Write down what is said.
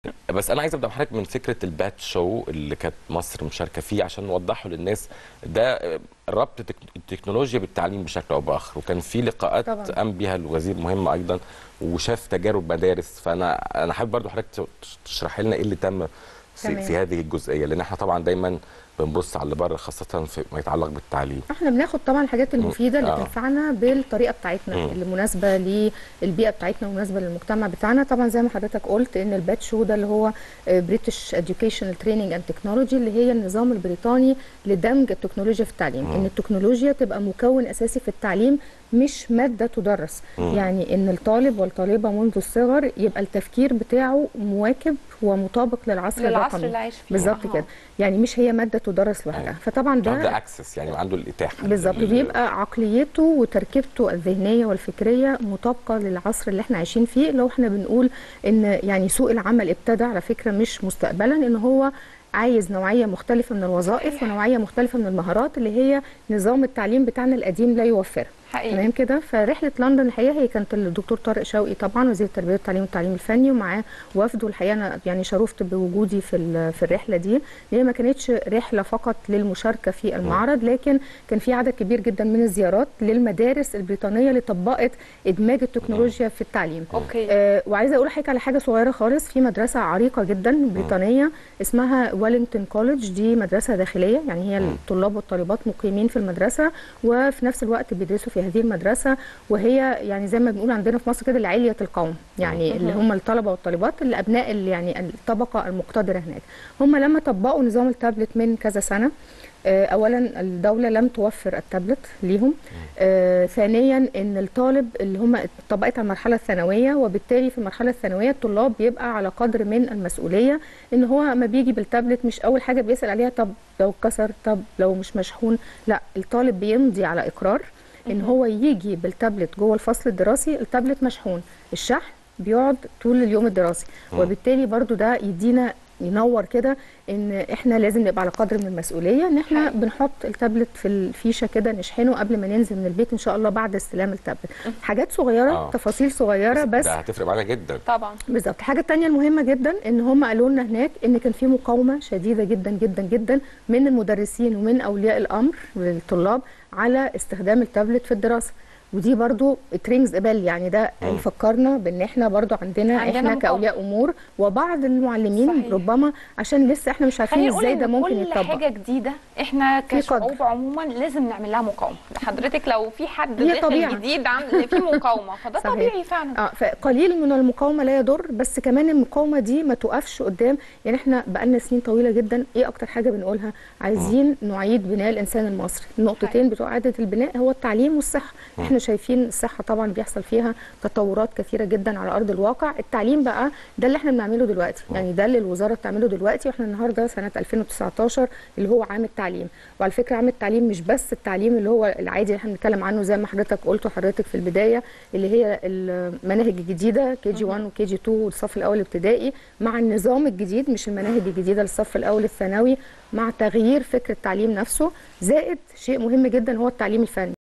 بس انا عايز ابدا مع حضرتك من فكره البات شو اللي كانت مصر مشاركه فيه عشان نوضحه للناس ده ربط تك- التكنولوجيا بالتعليم بشكل او باخر وكان في لقاءات طبعاً. قام بيها الوزير مهمه ايضا وشاف تجارب مدارس فانا انا حابب برضو حضرتك تشرح لنا ايه اللي تم في, تمام. في هذه الجزئيه لان احنا طبعا دايما بنبص على اللي بره خاصه في ما يتعلق بالتعليم احنا بناخد طبعا الحاجات المفيده اللي آه. تنفعنا بالطريقه بتاعتنا مم. اللي مناسبه للبيئه بتاعتنا ومناسبه للمجتمع بتاعنا طبعا زي ما حضرتك قلت ان البات شو ده اللي هو بريتش اديوكيشنال تريننج اند تكنولوجي اللي هي النظام البريطاني لدمج التكنولوجيا في التعليم ان التكنولوجيا تبقى مكون اساسي في التعليم مش ماده تدرس مم. يعني ان الطالب والطالبه منذ الصغر يبقى التفكير بتاعه مواكب ومطابق للعصر للعصر الرقمي اللي عايش فيه بالظبط أها. كده يعني مش هي ماده تدرس لوحدها أيوة. فطبعا ده عنده اكسس يعني عنده الاتاحه بالظبط لل- بيبقى عقليته وتركيبته الذهنيه والفكريه مطابقه للعصر اللي احنا عايشين فيه لو احنا بنقول ان يعني سوق العمل ابتدى على فكره مش مستقبلا ان هو عايز نوعيه مختلفه من الوظائف صحيح. ونوعيه مختلفه من المهارات اللي هي نظام التعليم بتاعنا القديم لا يوفرها حقيقي تمام كده فرحله لندن الحقيقه هي كانت الدكتور طارق شوقي طبعا وزير التربيه والتعليم والتعليم الفني ومعاه وفد والحقيقه انا يعني شرفت بوجودي في ال- في الرحله دي هي ما كانتش رحله فقط للمشاركه في المعرض لكن كان في عدد كبير جدا من الزيارات للمدارس البريطانيه اللي طبقت ادماج التكنولوجيا في التعليم اوكي آه وعايزه اقول لحضرتك على حاجه صغيره خالص في مدرسه عريقه جدا بريطانيه اسمها ويلينغتون كوليدج دي مدرسه داخليه يعني هي الطلاب والطالبات مقيمين في المدرسه وفي نفس الوقت بيدرسوا في هذه المدرسه وهي يعني زي ما بنقول عندنا في مصر كده العليه القوم يعني اللي هم الطلبه والطالبات اللي ابناء اللي يعني الطبقه المقتدره هناك هم لما طبقوا نظام التابلت من كذا سنه آه، اولا الدوله لم توفر التابلت ليهم آه، ثانيا ان الطالب اللي هم طبقت على المرحله الثانويه وبالتالي في المرحله الثانويه الطلاب بيبقى على قدر من المسؤوليه ان هو ما بيجي بالتابلت مش اول حاجه بيسال عليها طب لو اتكسر طب لو مش مشحون لا الطالب بيمضي على اقرار ان هو يجي بالتابلت جوه الفصل الدراسي التابلت مشحون الشحن بيقعد طول اليوم الدراسي وبالتالي برضو ده يدينا ينور كده ان احنا لازم نبقى على قدر من المسؤوليه ان احنا حقيقي. بنحط التابلت في الفيشه كده نشحنه قبل ما ننزل من البيت ان شاء الله بعد استلام التابلت حاجات صغيره آه. تفاصيل صغيره بس ده هتفرق معانا جدا طبعا بالظبط الحاجه الثانيه المهمه جدا ان هم قالوا لنا هناك ان كان في مقاومه شديده جدا جدا جدا من المدرسين ومن اولياء الامر للطلاب على استخدام التابلت في الدراسه ودي برضو ترينجز بال يعني ده مم. يفكرنا بان احنا برضو عندنا, عندنا احنا مقاومة. كاولياء امور وبعض المعلمين صحيح. ربما عشان لسه احنا مش عارفين خلينا نقول ازاي ده ان ممكن كل يتطبق حاجه جديده احنا في قدر. كشعوب عموما لازم نعمل لها مقاومه حضرتك لو في حد هي داخل طبيعة. جديد عامل في مقاومه فده صحيح. طبيعي فعلا اه فقليل من المقاومه لا يضر بس كمان المقاومه دي ما توقفش قدام يعني احنا بقالنا سنين طويله جدا ايه اكتر حاجه بنقولها عايزين نعيد بناء الانسان المصري النقطتين بتوع اعاده البناء هو التعليم والصحه احنا شايفين الصحه طبعا بيحصل فيها تطورات كثيره جدا على ارض الواقع التعليم بقى ده اللي احنا بنعمله دلوقتي يعني ده اللي الوزاره بتعمله دلوقتي واحنا النهارده سنه 2019 اللي هو عام التعليم وعلى فكره عام التعليم مش بس التعليم اللي هو العادي اللي احنا بنتكلم عنه زي ما حضرتك قلت وحضرتك في البدايه اللي هي المناهج الجديده كي جي 1 وكي جي 2 والصف الاول الابتدائي مع النظام الجديد مش المناهج الجديده للصف الاول الثانوي مع تغيير فكر التعليم نفسه زائد شيء مهم جدا هو التعليم الفني